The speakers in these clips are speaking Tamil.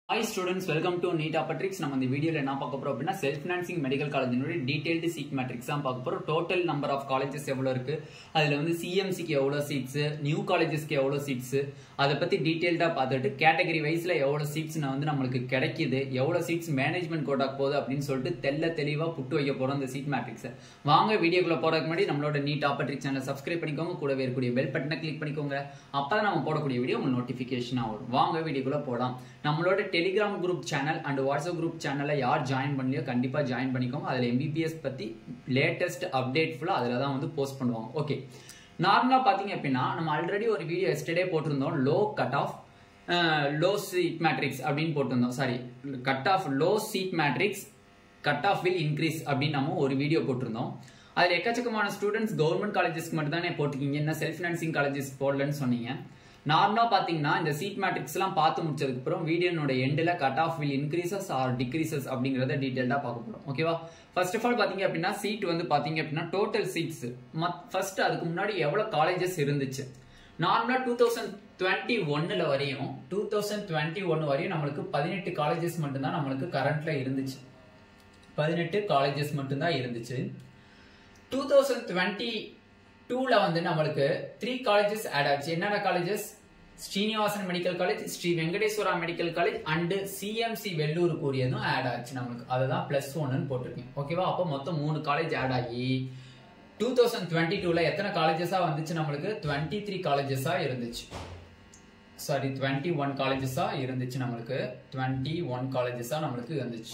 hi students welcome to NEET Aptrix நம்ம இந்த வீடியோல என்ன பார்க்க போறோம் அப்படின்னா செல்ஃப் ஃபினான்சிங் மெடிக்கல் காலேஜினுடைய டீடைல்டு சீட் மேட்ரிக்ஸ் தான் பார்க்க போறோம் டோட்டல் நம்பர் ஆஃப் காலேஜஸ் எவ்வளவு இருக்கு அதுல வந்து சிஎம்சிக்கு எவ்வளவு சீட்ஸ் நியூ காலேஜஸ்க்கு எவ்வளவு சீட்ஸ் அதை பத்தி டீடைல்டா பார்த்துட்டு கேட்டகரி வைஸ்ல எவ்வளவு சீட்ஸ் வந்து நம்மளுக்கு கிடைக்குது எவ்வளவு சீட்ஸ் மேனேஜ்மெண்ட் கோட்டாக்கு போகுது அப்படின்னு சொல்லிட்டு தெல்ல தெளிவா புட்டு வைக்க போறோம் இந்த சீட் மேட்ரிக்ஸ் வாங்க வீடியோக்குள்ள போறதுக்கு முன்னாடி நம்மளோட நீட் ஆப்பட்ரிக்ஸ் சேனல் சப்ஸ்கிரைப் பண்ணிக்கோங்க கூடவே இருக்கக்கூடிய பெல் பட்டனை கிளிக் பண்ணிக்கோங்க அப்பதான் நம்ம போடக்கூடிய வீடியோ உங்களுக்கு நோட்டிபிகேஷனா வரும் வாங்க வீடியோக்குள்ள போலாம் நம்மளோட Telegram group channel and WhatsApp group சேனல்ல யார் ஜாயின் பண்ணலையோ கண்டிப்பா ஜாயின் பண்ணிக்கோங்க அதுல எம்பிபிஎஸ் பத்தி லேட்டஸ்ட் அப்டேட் ஃபுல்லா அதுல தான் வந்து போஸ்ட் பண்ணுவாங்க ஓகே நார்மலா பாத்தீங்க அப்படின்னா நம்ம ஆல்ரெடி ஒரு வீடியோ எஸ்டர்டே போட்டிருந்தோம் low cut off low seat matrix அப்படின்னு போட்டிருந்தோம் sorry cut off low seat matrix cut off will increase அப்படின்னு நம்ம ஒரு வீடியோ போட்டிருந்தோம் அதுல எக்கச்சக்கமான ஸ்டூடெண்ட்ஸ் கவர்மெண்ட் காலேஜஸ்க்கு மட்டும் தானே போட்டிருக்கீங்க என்ன செல்ஃப் ஃபினான்சிங் காலேஜஸ் போடலன்னு சொன்னீங்க நார்மலா பாத்தீங்கன்னா இந்த சீட் மேட்ரிக்ஸ் எல்லாம் பார்த்து முடிச்சதுக்கு அப்புறம் வீடியோனோட எண்டில் cut off will increases or decreases அப்படிங்கறத டீடைல்டா பார்க்க போறோம் ஓகேவா ஃபர்ஸ்ட் ஆஃப் ஆல் பாத்தீங்க அப்படின்னா சீட் வந்து பாத்தீங்க அப்படின்னா டோட்டல் சீட்ஸ் ஃபர்ஸ்ட் அதுக்கு முன்னாடி எவ்வளவு காலேஜஸ் இருந்துச்சு நார்மலா டூ தௌசண்ட் டுவெண்ட்டி ஒன்னுல வரையும் டூ தௌசண்ட் டுவெண்ட்டி ஒன் வரையும் நம்மளுக்கு பதினெட்டு காலேஜஸ் மட்டும்தான் நம்மளுக்கு கரண்ட்ல இருந்துச்சு பதினெட்டு காலேஜஸ் மட்டும்தான் இருந்துச்சு டூ தௌசண்ட் டுவெண்ட்டி டூல வந்து நம்மளுக்கு த்ரீ காலேஜஸ் ஆட் ஆச்சு என்னென்ன colleges Srinivasan medical college Sri Venkateswara medical college and CMC Vellore கூறியதும் ஆட் ஆச்சு நம்மளுக்கு அதுதான் பிளஸ் ஒன்னு போட்டிருக்கேன் ஓகேவா அப்போ மொத்தம் மூணு காலேஜ் ஆட் ஆகி டூ தௌசண்ட் டுவெண்ட்டி டூல எத்தனை காலேஜஸா வந்துச்சு நம்மளுக்கு டுவெண்ட்டி த்ரீ காலேஜஸா இருந்துச்சு சாரி டுவெண்ட்டி ஒன் காலேஜஸா இருந்துச்சு நம்மளுக்கு டுவெண்ட்டி ஒன் காலேஜஸா நம்மளுக்கு இருந்துச்சு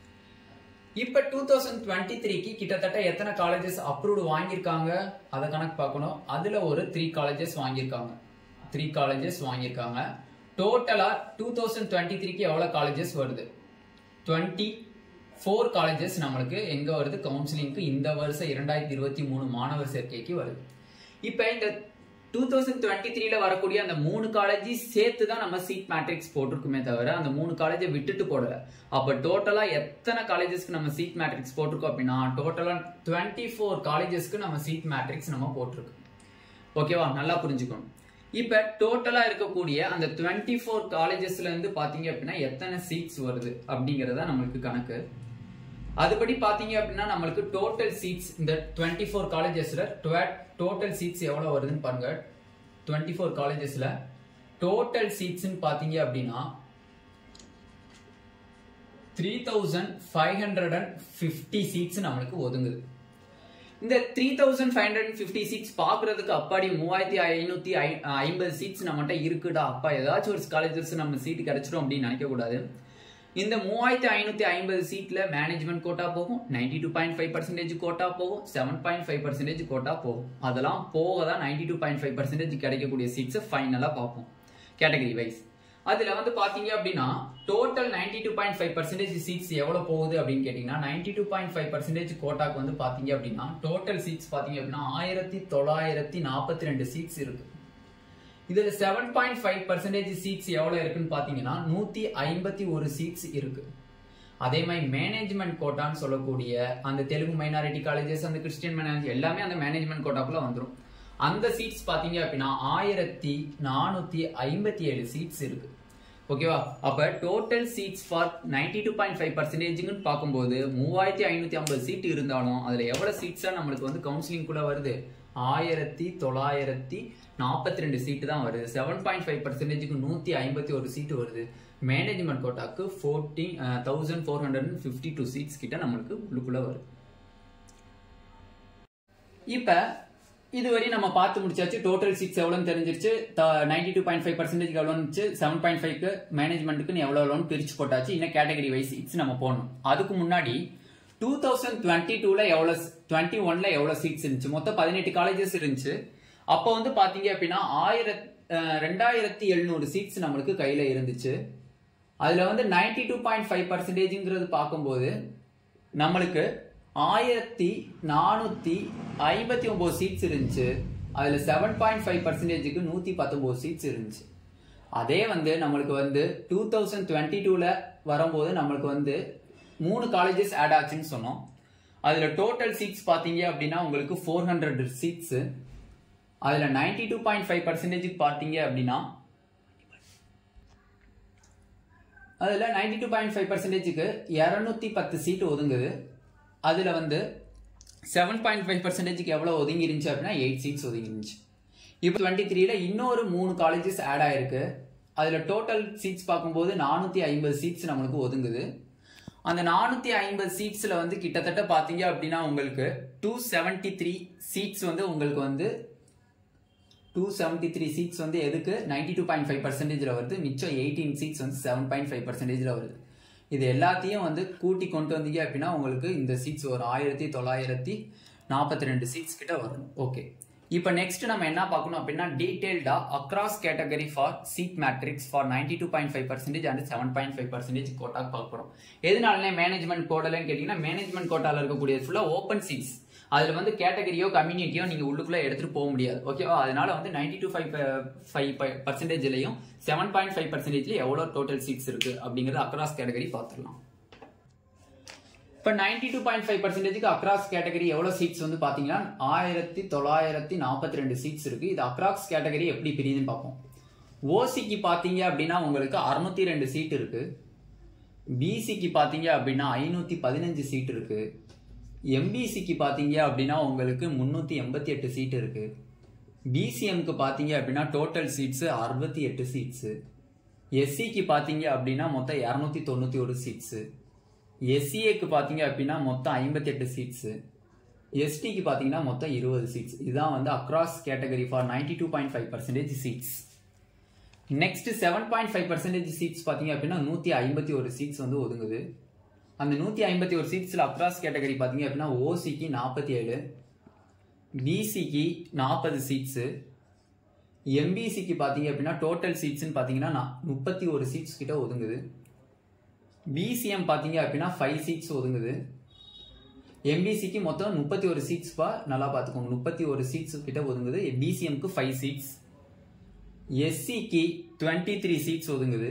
இப்ப டூ தௌசண்ட் டுவெண்ட்டி த்ரீக்கு கிட்டத்தட்ட எத்தனை காலேஜஸ் அப்ரூவ்டு வாங்கியிருக்காங்க அதை கணக்கு பார்க்கணும் அதுல ஒரு த்ரீ காலேஜஸ் வாங்கியிருக்காங்க த்ரீ காலேஜஸ் வாங்கியிருக்காங்க டோட்டலா டூ தௌசண்ட் டுவெண்ட்டி த்ரீக்கு எவ்வளவு காலேஜஸ் வருது டுவெண்ட்டி ஃபோர் காலேஜஸ் நம்மளுக்கு எங்க வருது கவுன்சிலிங்க்கு இந்த வருஷம் இரண்டாயிரத்தி இருபத்தி மூணு மாணவர் சேர்க்கைக்கு வருது இப்ப இந்த டூ தௌசண்ட் டுவெண்ட்டி த்ரீல வரக்கூடிய அந்த மூணு காலேஜ் சேர்த்து தான் நம்ம சீட் மேட்ரிக்ஸ் போட்டிருக்குமே தவிர அந்த மூணு காலேஜை விட்டுட்டு போடல அப்ப டோட்டலா எத்தனை காலேஜஸ்க்கு நம்ம சீட் மேட்ரிக்ஸ் போட்டிருக்கோம் அப்படின்னா டோட்டலா டுவெண்ட்டி ஃபோர் காலேஜஸ்க்கு நம்ம சீட் மேட்ரிக்ஸ் நம்ம போட்டிருக்கோம் ஓகேவா நல்லா புரிஞ்சுக்கணும் இப்ப டோட்டலா இருக்கக்கூடிய அந்த டுவெண்ட்டி ஃபோர் காலேஜஸ்ல இருந்து பாத்தீங்க அப்படின்னா எத்தனை சீட்ஸ் வருது அப்படிங்கறத நம்மளுக்கு கணக்கு அதுபடி பாத்தீங்க அப்படின்னா நம்மளுக்கு டோட்டல் சீட்ஸ் இந்த டுவெண்ட்டி ஃபோர் காலேஜஸ்ல டோட்டல் சீட்ஸ் எவ்வளவு வருதுன்னு பாருங்க டுவெண்ட்டி ஃபோர் காலேஜஸ்ல டோட்டல் சீட்ஸ் பாத்தீங்க அப்படின்னா three thousand five hundred and fifty seats நம்மளுக்கு ஒதுங்குது இந்த three thousand five hundred fifty seats பாக்குறதுக்கு அப்பாடி மூவாயிரத்தி ஐநூத்தி ஐம்பது சீட்ஸ் நம்மகிட்ட இருக்குடா அப்பா ஏதாச்சும் ஒரு காலேஜஸ் நம்ம சீட் கிடைச்சிடும் அப்படின்னு நினைக்க கூடாது இந்த மூவாயிரத்தி ஐநூத்தி ஐம்பது சீட்ல மேனேஜ்மெண்ட் கோட்டா போகும் ninety two point five percentage quota போகும் seven point five percentage quota போகும் அதெல்லாம் போக தான் ninety two point five percentage கிடைக்கக்கூடிய சீட்ஸ் ஃபைனலா பார்ப்போம் கேட்டகரி வைஸ் அதுல வந்து பாத்தீங்க அப்படின்னா total ninety two point five percentage seats எவ்வளவு போகுது அப்படின்னு கேட்டீங்கன்னா ninety two point five percentage கோட்டாக்கு வந்து பாத்தீங்க அப்படின்னா டோட்டல் சீட்ஸ் பாத்தீங்க அப்படின்னா ஆயிரத்தி தொள்ளாயிரத்தி நாற்பத்தி ரெண்டு சீட்ஸ் இருக்கு இதுல seven point five percentage seats எவ்வளவு இருக்குன்னு பாத்தீங்கன்னா நூத்தி ஐம்பத்தி ஒரு சீட்ஸ் இருக்கு அதே மாதிரி மேனேஜ்மெண்ட் கோட்டான்னு சொல்லக்கூடிய அந்த தெலுங்கு மைனாரிட்டி காலேஜஸ் அந்த கிறிஸ்டியன் மைனாரிட்டி எல்லாமே அந்த மேனேஜ்மெண்ட் கோட்டாக்குள்ள வந்துடும் அந்த சீட்ஸ் பாத்தீங்க அப்படின்னா ஆயிரத்தி நானூத்தி ஐம்பத்தி ஏழு சீட்ஸ் இருக்கு ஓகேவா அப்ப total seats for ninety two point five பர்சன்டேஜ்னு பார்க்கும்போது மூவாயிரத்தி ஐநூத்தி ஐம்பது சீட் இருந்தாலும் அதுல எவ்வளவு சீட்ஸா நம்மளுக்கு வந்து கவுன்சிலிங் குள்ள வருது ஆயிரத்தி தொள்ளாயிரத்தி நாற்பத்தி ரெண்டு சீட்டு தான் வருது செவன் பாயிண்ட் ஃபைவ் பர்சன்டேஜுக்கு நூத்தி ஐம்பத்தி ஒரு சீட்டு வருது மேனேஜ்மெண்ட் கோட்டாக்கு fourteen thousand four hundred fifty two seats கிட்ட நம்மளுக்கு உள்ளுக்குள்ள வருது இப்ப இதுவரை நம்ம பார்த்து முடிச்சாச்சு டோட்டல் சீட்ஸ் எவ்வளோன்னு தெரிஞ்சிருச்சு ninety two point five percentage எவ்வளோ இருந்துச்சு செவன் பாயிண்ட் ஃபைவ்க்கு மேனேஜ்மெண்ட்டுக்கு எவ்வளோ எவ்வளோன்னு பிரிச்சு போட்டாச்சு இன்னும் கேட்டகரி வைஸ் சீட்ஸ் நம்ம போகணும் அதுக்கு முன்னாடி டூ தௌசண்ட் டுவெண்ட்டி டூல எவ்வளோ டுவெண்ட்டி ஒன்ல எவ்வளோ சீட்ஸ் இருந்துச்சு மொத்தம் பதினெட்டு காலேஜஸ் இருந்துச்சு அப்போ வந்து பாத்தீங்க அப்படின்னா ஆயிரத் ரெண்டாயிரத்தி எழுநூறு சீட்ஸ் நம்மளுக்கு கையில இருந்துச்சு அதுல வந்து நைன்டி டூ பாயிண்ட் ஃபைவ் பர்சன்டேஜ்ங்கிறது பார்க்கும்போது நம்மளுக்கு ஆயிரத்தி நானூத்தி ஐம்பத்தி ஒன்பது சீட்ஸ் இருந்துச்சு அதுல செவன் பாயிண்ட் ஃபைவ் பர்சன்டேஜுக்கு நூத்தி பத்தொன்பது சீட்ஸ் இருந்துச்சு அதே வந்து நம்மளுக்கு வந்து டூ தௌசண்ட் டுவெண்ட்டி டூல வரும்போது நம்மளுக்கு வந்து மூணு காலேஜஸ் ஆட் ஆச்சுன்னு சொன்னோம் அதுல டோட்டல் சீட்ஸ் பாத்தீங்க அப்படின்னா உங்களுக்கு ஃபோர் ஹண்ட்ரட் சீட்ஸ் அதுல ninety two point five percentage பார்த்தீங்க அப்படின்னா அதில் நைன்டி டூ பாயிண்ட் ஃபைவ் பர்சன்டேஜுக்கு இரநூத்தி பத்து சீட்டு ஒதுங்குது அதில் வந்து செவன் பாயிண்ட் ஃபைவ் பர்சன்டேஜுக்கு எவ்வளோ ஒதுங்கி இருந்துச்சு அப்படின்னா எயிட் சீட்ஸ் ஒதுங்கி இருந்துச்சு இப்போ டுவெண்ட்டி த்ரீல இன்னொரு மூணு காலேஜஸ் ஆட் ஆயிருக்கு அதில் டோட்டல் சீட்ஸ் பார்க்கும்போது நானூற்றி ஐம்பது சீட்ஸ் நம்மளுக்கு ஒதுங்குது அந்த நானூற்றி ஐம்பது சீட்ஸில் வந்து கிட்டத்தட்ட பார்த்தீங்க அப்படின்னா உங்களுக்கு டூ செவன்ட்டி த்ரீ சீட்ஸ் வந்து உங்களுக்கு வந்து டூ செவன்ட்டி த்ரீ சீட்ஸ் வந்து எதுக்கு நைன்டி டூ பாயிண்ட் ஃபைவ் பர்சன்டேஜில் வருது மிச்சம் எயிட்டீன் சீட்ஸ் வந்து செவன் பாயிண்ட் ஃபைவ் பர்சன்டேஜில் வருது இது எல்லாத்தையும் வந்து கூட்டி கொண்டு வந்தீங்க அப்படின்னா உங்களுக்கு இந்த சீட்ஸ் ஒரு ஆயிரத்தி தொள்ளாயிரத்தி நாற்பத்தி ரெண்டு சீட்ஸ் கிட்ட வரும் ஓகே இப்போ நெக்ஸ்ட் நம்ம என்ன பார்க்கணும் அப்படின்னா டீடைல்டா across category for seat matrix for ninety two point five percentage and seven point five percentage quota பார்க்க போகிறோம் எதனாலே மேனேஜ்மெண்ட் கோட்டலன்னு கேட்டிங்கன்னா மேனேஜ்மெண்ட் கோட்டாவில் இருக்கக்கூடியது ஃபுல்லாக ஓப்பன் சீட்ஸ் அதில் வந்து கேட்டகரியோ கம்யூனிட்டியோ நீங்கள் உள்ளுக்குள்ளே எடுத்துகிட்டு போக முடியாது ஓகேவா அதனால வந்து நைன்டி டூ ஃபைவ் ஃபைவ் பர்சன்டேஜ்லையும் செவன் பாயிண்ட் ஃபைவ் பர்சன்டேஜ்ல எவ்வளோ டோட்டல் சீட்ஸ் இருக்கு அப்படிங்கிறது அக்ராஸ் கேட்டகரி பார்த்துடலாம் இப்போ நைன்டி டூ பாயிண்ட் ஃபைவ் பர்சன்டேஜுக்கு அக்ராஸ் கேட்டகரி எவ்வளோ சீட்ஸ் வந்து பார்த்தீங்கன்னா ஆயிரத்தி தொள்ளாயிரத்தி நாற்பத்தி ரெண்டு சீட்ஸ் இருக்கு இது அக்ராஸ் கேட்டகரி எப்படி பிரியுதுன்னு பார்ப்போம் ஓசிக்கு பார்த்தீங்க அப்படின்னா உங்களுக்கு அறுநூத்தி ரெண்டு சீட் இருக்கு பிசிக்கு பார்த்தீங்க அப்படின்னா ஐநூற்றி பதினஞ்சு சீட் இருக்கு எம்பிசிக்கு பார்த்தீங்க அப்படின்னா உங்களுக்கு முந்நூற்றி எண்பத்தி எட்டு சீட் இருக்கு பிசிஎம்க்கு பார்த்தீங்க அப்படின்னா டோட்டல் சீட்ஸு அறுபத்தி எட்டு சீட்ஸு எஸ்சிக்கு பார்த்தீங்க அப்படின்னா மொத்தம் இரநூத்தி தொண்ணூற்றி ஒரு சீட்ஸு எஸ்சிஏக்கு பார்த்தீங்க அப்படின்னா மொத்தம் ஐம்பத்தி எட்டு சீட்ஸு எஸ்டிக்கு பார்த்தீங்கன்னா மொத்தம் இருபது சீட்ஸ் இதுதான் வந்து across category for ninety two point five percentage seats next seven point five percentage seats பார்த்தீங்க அப்படின்னா நூற்றி ஐம்பத்தி ஒரு சீட்ஸ் வந்து ஒதுங்குது அந்த நூற்றி ஐம்பத்தி ஒரு சீட்ஸில் அக்ராஸ் கேட்டகரி பார்த்தீங்க அப்படின்னா ஓசிக்கு நாற்பத்தி ஏழு பிசிக்கு நாற்பது சீட்ஸு எம்பிசிக்கு பார்த்தீங்க அப்படின்னா டோட்டல் சீட்ஸ்னு பார்த்தீங்கன்னா முப்பத்தி ஒரு சீட்ஸ் கிட்ட ஒதுங்குது பிசிஎம் பார்த்தீங்க அப்படின்னா ஃபைவ் சீட்ஸ் ஒதுங்குது எம்பிசிக்கு மொத்தம் முப்பத்தி ஒரு சீட்ஸ் பா நல்லா பார்த்துக்கோங்க முப்பத்தி ஒரு சீட்ஸ் கிட்ட ஒதுங்குது பிசிஎம்க்கு ஃபைவ் சீட்ஸ் எஸ்சிக்கு டுவெண்ட்டி த்ரீ சீட்ஸ் ஒதுங்குது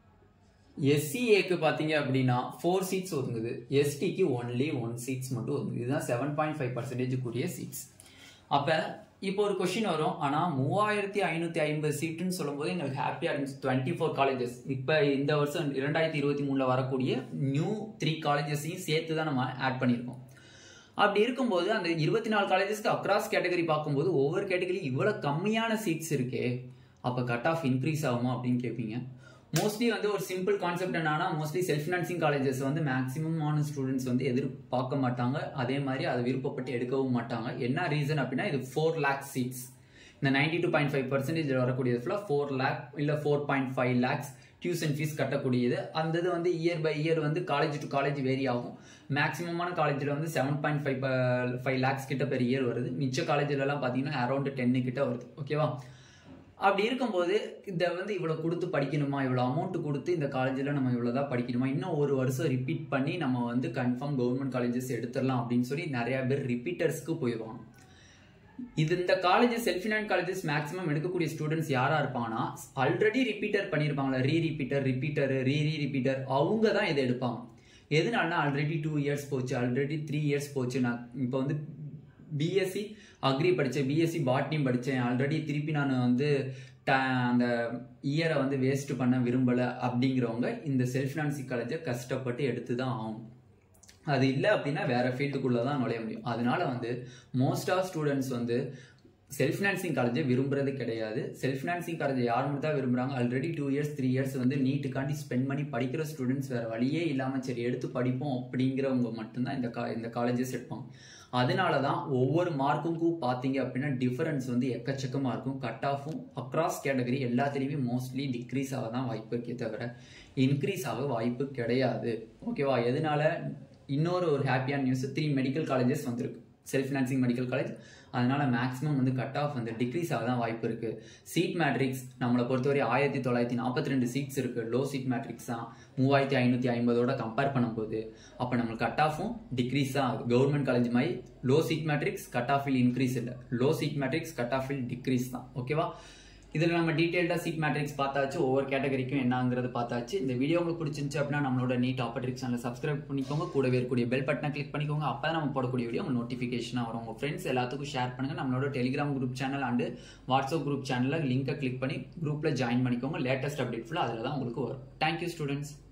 எஸ்சிஏக்கு பார்த்தீங்க அப்படின்னா ஃபோர் சீட்ஸ் ஒதுங்குது எஸ்டிக்கு ஒன்லி ஒன் சீட்ஸ் மட்டும் ஒதுங்குது இதுதான் செவன் பாயிண்ட் ஃபைவ் பர்சன்டேஜுக்குரிய சீட்ஸ் அப்போ இப்போ ஒரு கொஷின் வரும் ஆனால் மூவாயிரத்தி ஐநூற்றி ஐம்பது சீட்டுன்னு சொல்லும்போது எங்களுக்கு ஹாப்பியாக இருந்துச்சு டுவெண்ட்டி ஃபோர் காலேஜஸ் இப்போ இந்த வருஷம் இரண்டாயிரத்தி இருபத்தி மூணில் வரக்கூடிய நியூ த்ரீ காலேஜஸையும் சேர்த்து தான் நம்ம ஆட் பண்ணியிருக்கோம் அப்படி இருக்கும்போது அந்த இருபத்தி நாலு காலேஜஸ்க்கு அக்ராஸ் கேட்டகரி பார்க்கும்போது ஒவ்வொரு கேட்டகரி இவ்வளோ கம்மியான சீட்ஸ் இருக்கே அப்போ கட் ஆஃப் இன்க்ரீஸ் ஆகுமா அப்படின்னு கேட்பீங்க மோஸ்ட்லி வந்து ஒரு சிம்பிள் கான்செப்ட் என்னன்னா மோஸ்ட்லி செல்ஃப் ஃபினான்சிங் காலேஜஸ் வந்து மேக்ஸிமமான ஸ்டூடெண்ட்ஸ் வந்து எதிர்பார்க்க மாட்டாங்க அதே மாதிரி அதை விருப்பப்பட்டு எடுக்கவும் மாட்டாங்க என்ன ரீசன் அப்படின்னா இது ஃபோர் லேக் சீட்ஸ் இந்த ninety two point five percentage வரக்கூடியது ஃபுல்லாக ஃபோர் லேக் இல்லை four point five lakhs tuition fees கட்டக்கூடியது அந்த இது வந்து இயர் பை இயர் வந்து காலேஜ் டு காலேஜ் வேரி ஆகும் மேக்ஸிமமான காலேஜில் வந்து seven point five five lakhs கிட்ட பெர் இயர் வருது மிச்ச காலேஜ்லலாம் பார்த்தீங்கன்னா அரௌண்ட் டென்னு கிட்ட வருது ஓகேவா அப்படி இருக்கும்போது இதை வந்து இவ்வளோ கொடுத்து படிக்கணுமா இவ்வளோ அமௌண்ட் கொடுத்து இந்த காலேஜில் நம்ம இவ்வளோ தான் படிக்கணுமா இன்னும் ஒரு வருஷம் ரிப்பீட் பண்ணி நம்ம வந்து கன்ஃபார்ம் கவர்மெண்ட் காலேஜஸ் எடுத்துடலாம் அப்படின்னு சொல்லி நிறையா பேர் ரிப்பீட்டர்ஸ்க்கு போயிடுவாங்க இது இந்த colleges self finance colleges maximum எடுக்கக்கூடிய ஸ்டூடெண்ட்ஸ் யாரா இருப்பாங்கன்னா ஆல்ரெடி ரிப்பீட்டர் பண்ணியிருப்பாங்களா re repeater repeater re re repeater அவங்க தான் இதை எடுப்பாங்க எதனாலனா ஆல்ரெடி டூ இயர்ஸ் போச்சு ஆல்ரெடி த்ரீ இயர்ஸ் போச்சு நான் இப்போ வந்து பிஎஸ்சி அக்ரி படித்தேன் பிஎஸ்சி பாட்னியும் படித்தேன் ஆல்ரெடி திருப்பி நான் வந்து அந்த இயரை வந்து வேஸ்ட் பண்ண விரும்பலை அப்படிங்கிறவங்க இந்த செல்ஃப் ஃபினான்சிங் காலேஜை கஷ்டப்பட்டு எடுத்து தான் ஆகும் அது இல்லை அப்படின்னா வேற ஃபீல்டுக்குள்ளே தான் நுழைய முடியும் அதனால வந்து மோஸ்ட் ஆஃப் ஸ்டூடெண்ட்ஸ் வந்து செல்ஃப் ஃபினான்சிங் காலேஜை விரும்புறது கிடையாது செல்ஃப் ஃபினான்சிங் காலேஜ் யார் மட்டும் தான் விரும்புறாங்க already two years three years வந்து நீட்டுக்காண்டி ஸ்பெண்ட் பண்ணி படிக்கிற ஸ்டூடெண்ட்ஸ் வேற வழியே இல்லாமல் சரி எடுத்து படிப்போம் அப்படிங்கிறவங்க மட்டும்தான் இந்த கா இந்த காலேஜஸ் எடுப்பாங்க அதனால தான் ஒவ்வொரு மார்க்குக்கும் பார்த்தீங்க அப்படின்னா டிஃபரன்ஸ் வந்து எக்கச்சக்கமாக இருக்கும் கட் ஆஃபும் அக்ராஸ் கேட்டகரி எல்லாத்துலேயுமே மோஸ்ட்லி டிக்ரீஸ் ஆக தான் வாய்ப்பு இருக்கே தவிர இன்க்ரீஸ் ஆக வாய்ப்பு கிடையாது ஓகேவா எதனால இன்னொரு ஒரு ஹாப்பியான நியூஸ் த்ரீ மெடிக்கல் காலேஜஸ் வந்திருக்கு செல்ஃப் ஃபினான்சிங் மெடிக்கல் காலேஜ் அதனால மேக்ஸிமம் வந்து கட் ஆஃப் வந்து டிக்ரீஸ் ஆக தான் வாய்ப்பு இருக்கு சீட் மேட்ரிக்ஸ் நம்மளை பொறுத்தவரை ஆயிரத்தி தொள்ளாயிரத்தி நாற்பத்தி ரெண்டு சீட்ஸ் இருக்கு லோ சீட் மேட்ரிக்ஸ் தான் மூவாயிரத்தி ஐநூற்றி ஐம்பதோட கம்பேர் பண்ணும்போது அப்போ நம்மளுக்கு கட் ஆஃபும் டிக்ரீஸ் தான் ஆகுது கவர்மெண்ட் காலேஜ் மாதிரி low seat matrix cut off increase இல்லை low seat matrix cut off decrease தான் ஓகேவா இதில் நம்ம டீட்டெயில்டாக சீட் மேட்ரிக்ஸ் பார்த்தாச்சு ஒவ்வொரு கேட்டகரிக்கும் என்னங்கிறது பார்த்தாச்சு இந்த வீடியோ உங்களுக்கு பிடிச்சிருந்துச்சு அப்படின்னா நம்மளோட நீட் ஆப்பர்ட்ரிக்ஸ் சேனல் சப்ஸ்கிரைப் பண்ணிக்கோங்க கூடவே இருக்கக்கூடிய பெல் பட்டனை கிளிக் பண்ணிக்கோங்க அப்போ நம்ம போடக்கூடிய வீடியோ உங்கள் நோட்டிஃபிகேஷனாக வரும் உங்கள் ஃப்ரெண்ட்ஸ் எல்லாத்துக்கும் ஷேர் பண்ணுங்கள் நம்மளோட Telegram group channel and WhatsApp group சேனலில் லிங்கை கிளிக் பண்ணி குரூப்பில் ஜாயின் பண்ணிக்கோங்க லேட்டஸ்ட் அப்டேட் ஃபுல்லாக அதில் தான் உங்களுக்கு வரும் தேங்க்யூ ஸ்டூடெண்ட்ஸ்